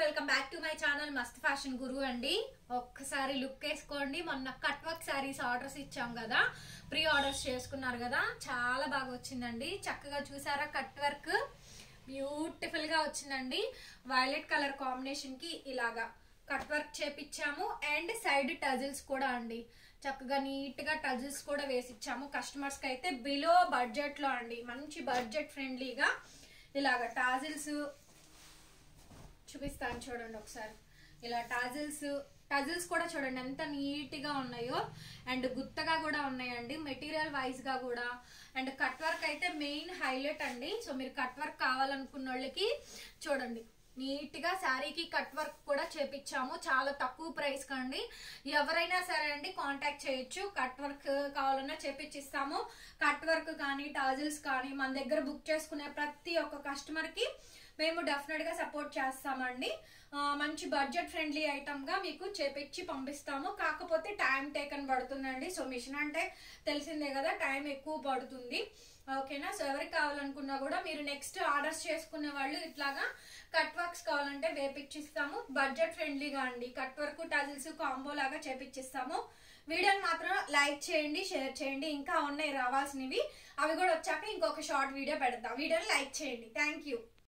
welcome back to my channel Mast fashion Guru అండి ఒక్కసారి look వేసుకోండి మొన్న కట్ వర్క్ శారీస్ ఆర్డర్స్ ఇచ్చాం కదా ప్రీ ఆర్డర్స్ చేసుకున్నారు కదా చాలా బాగా వచ్చిందండి చక్కగా చూసారా కట్ వర్క్ బ్యూటిఫుల్ గా వచ్చిందండి వైలెట్ కలర్ కాంబినేషన్ కి ఇలాగా కట్ వర్క్ చేపించాము అండ్ సైడ్ టజిల్స్ కూడా అండి చక్కగా నీట్ గా టజిల్స్ కూడా వేసిచ్చాము కస్టమర్స్ కి అయితే బిలో బడ్జెట్ లో అండి మంచి బడ్జెట్ ఫ్రెండ్లీగా ఇలాగ టాజిల్స్ చూపిస్తాను చూడండి ఒకసారి ఇలా టాజిల్స్ టజిల్స్ కూడా చూడండి ఎంత నీట్ గా ఉన్నాయో అండ్ గుత్తగా కూడా ఉన్నాయండి మెటీరియల్ వైజ్ గా కూడా అండ్ కట్ వర్క్ అయితే మెయిన్ హైలైట్ అండి సో మీరు కట్ వర్క్ కావాలనుకున్న వాళ్ళకి చూడండి నీట్ గా శారీకి కట్ వర్క్ కూడా చేపించాము చాలా తక్కువ ప్రైస్ కండి ఎవరైనా సరే అండి కాంటాక్ట్ చేయొచ్చు కట్ వర్క్ కావాలన్నా చేపించిస్తాము కట్ వర్క్ కానీ టాజిల్స్ కానీ మన దగ్గర బుక్ చేసుకునే ప్రతి ఒక్క కస్టమర్ కి మేము డెఫినెట్ గా సపోర్ట్ చేస్తామండి ఆ, మంచి బడ్జెట్ ఫ్రెండ్లీ ఐటమ్ గా మీకు చేపించి పంపిస్తాము కాకపోతే టైం టేకన్ పడుతుందండి సో మిషన్ అంటే తెలిసిందే కదా టైం ఎక్కువ పడుతుంది ఓకేనా సో ఎవరికి కావాలనుకున్నా కూడా మీరు నెక్స్ట్ ఆర్డర్స్ చేసుకునే వాళ్ళు ఇట్లాగా కట్ వర్క్స్ కావాలంటే వేపిచ్చిస్తాము బడ్జెట్ ఫ్రెండ్లీగా అండి కట్ వర్క్ టజిల్స్ కాంబో లాగా చేపిచ్చిస్తాము వీడియోని మాత్రం లైక్ చేయండి షేర్ చేయండి ఇంకా ఉన్నాయి రావాల్సినవి అవి కూడా వచ్చాక ఇంకొక షార్ట్ వీడియో పెడతాం వీడియోని లైక్ చేయండి థ్యాంక్ యూ